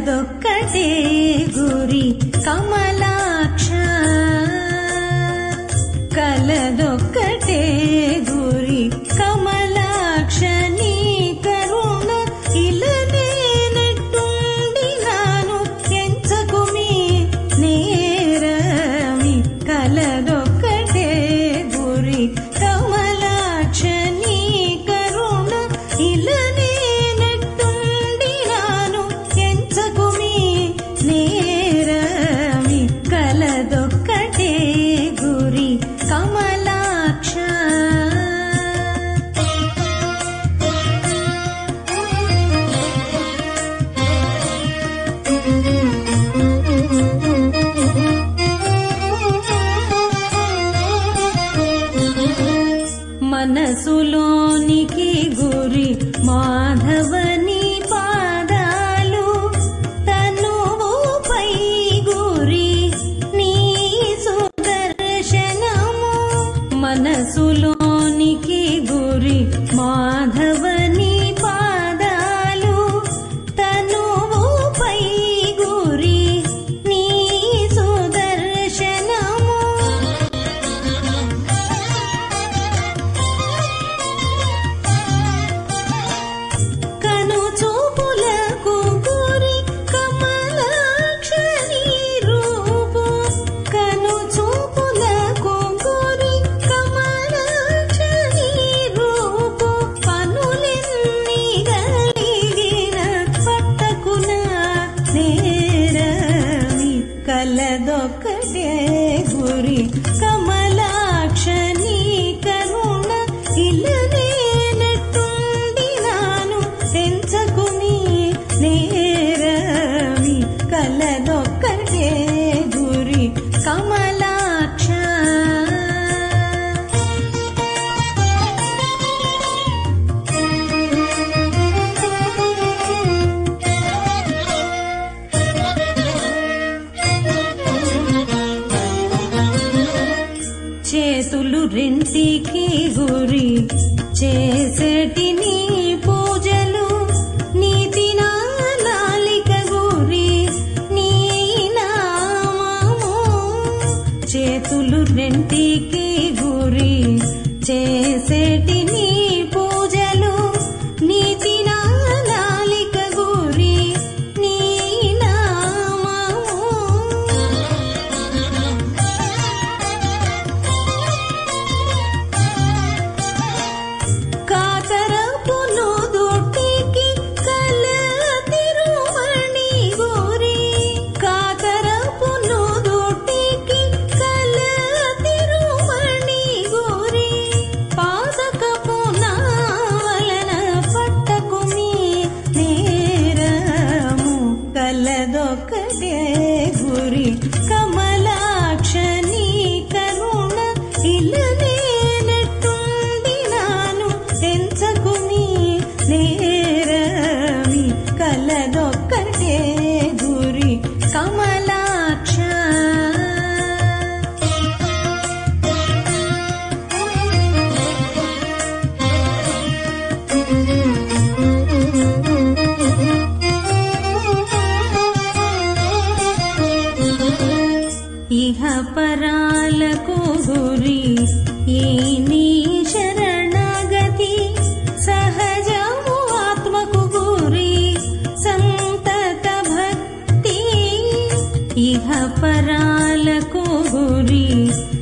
కలదొక్కటే గురి కమలాక్ష కలదొక్కటే గురి కమలాక్ష నీ కరుణ ఇలనే నెట్టుండి నాను ఎంచకుమి నేరమి కలదొక్కటే గురి కమలాక్ష నీ కరుణ ఇలనే నెట్టుండి నాను ఎంచకుమి నేరమి కలదొక్కటే గురి కమలాక్ష మనసులోనికి గురి మాధవని పాదాలు తనువుపై గురి నీ సుదర్శనము మనసులోనికి గురి మాధవని పాదాలు తనువుపై గురి నీ సుదర్శనము కను చూపులకు గురి కమలాక్షరి రూపు కను చూపులకు గురి కమలాక్షరి రూపు పనులెన్ని గలిగిన పట్టకున నేరమి కలదొక్కటే గురి కమలాక్ష నీ కరుణ ఇలనే నెట్టుండి నాను తెంచకుని నేరమి కలదొక్కటే గురి కమలాక్ష చేతులు రెంటికి గురి చేసేటి నీ పూజలు నీతి నాలిక గురి నీ నామము చేతులు రెంటికి గురి చేసేటి నీ పూజలు నీతి నాలిక గురి నీ నామము కాతరపును దుటికి కల తిరుమణి గోరి కాతరపును దుటికి కల తిరుమణి గోరి పాదకపు నావలన పట్టకుమి నేరము కలదొక్కటే గురి కమలాక్ష నీ కరుణ ఇలనే నెట్టుండి నాను తెంచకుని నేరమి కలదొక్కటే గురి కమలాక్ష ఇహ పరాలకు గురి ఈ నీ శరణాగతి సహజము ఆత్మకు గురి సంతత భక్తి ఇహ పరాలకు గురి